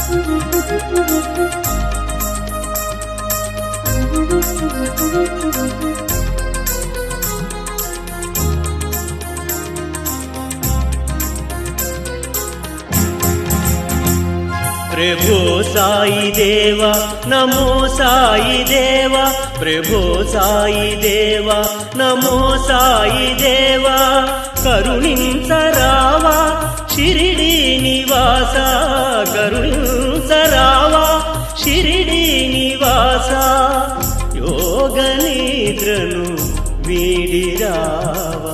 ప్రభో సాయి దేవ నమో సాయి దేవ ప్రభో సాయి దేవ నమో సాయి దేవ కరుణించరావా షిరిడి నివాస కరుణించరావా షిరిడి నివాస యోగ నిద్రను వీడిరావా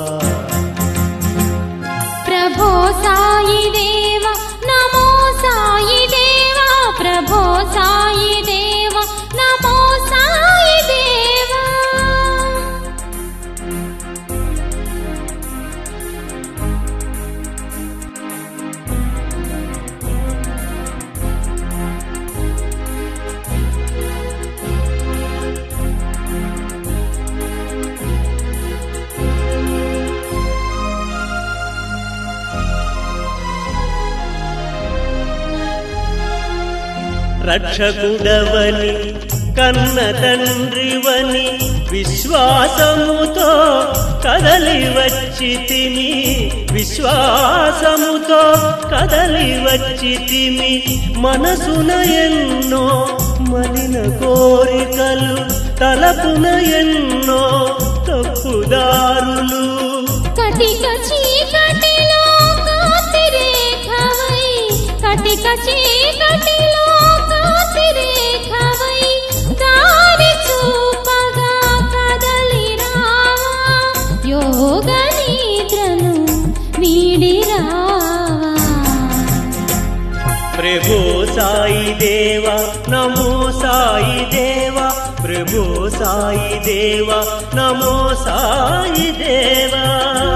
ప్రభో సాయి దేవ నమో సాయి దేవ ప్రభో సాయి దేవ నమో సాయి దేవ రక్షకుడవని కన్న తండ్రివని విశ్వాసముతో కదలి వచ్చి తిని విశ్వాసముతో కదలి వచ్చి తిని మనసున ఎన్నో మలిన కోరికలు తలపున ఎన్నో తప్పుదారులు కటిక చీకటిలో కాంతిరేఖవై కటిక చీకటిలో కాంతిరేఖవై దారి చూపగా కదలి రావా యోగ నిద్రను వీడి రావా ప్రభో సాయి దేవ నమో సాయి దేవ ప్రభో సాయి దేవ నమో సాయి దేవా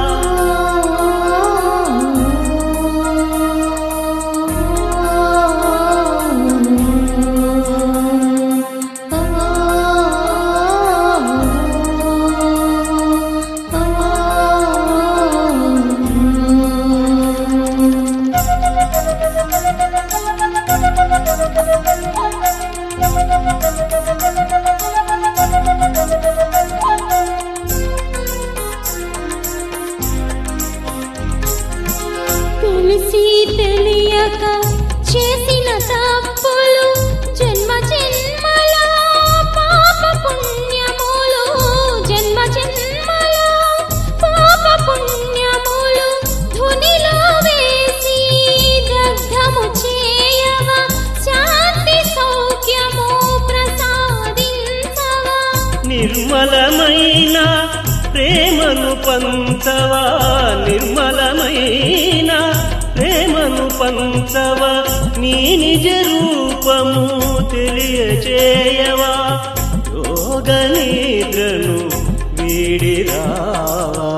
తెలిసి తెలియక చేసిన తప్పులు జన్మ జన్మల పాప పుణ్యములు జన్మ జన్మల పాప పుణ్యములు ధునిలో వేసి దగ్ధము చేయవ శాంతి సౌఖ్యము ప్రసాదించవా నిర్మలమైన ప్రేమను పంచవా నిర్మలమైన ప్రేమను పంచవా నీ నిజ రూపము తెలియచేయవా యోగ నిద్రను వీడిరావా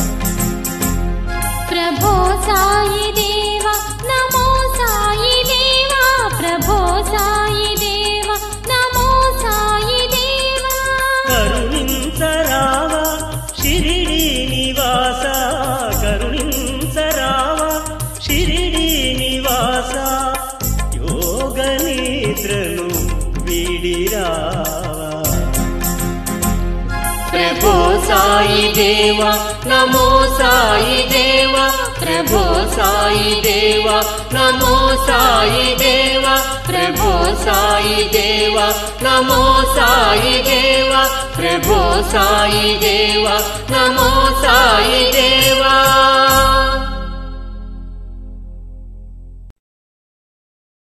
ప్రభో సాయి దేవ నమో సాయి దేవ ప్రభో సాయి దేవ నమో సాయి దేవ కరుణించరావా షిరిడి నివాస కరుణించరావా షిరిడి నివాస యోగ నిద్రను వీడిరావా ప్రభో సాయి దేవ నమో సాయి దేవ ప్రభో సాయి దేవ నమో సాయి దేవ ప్రభో సాయి దేవ నమో సాయి దేవ ప్రభో సాయి దేవ నమో సాయి దేవా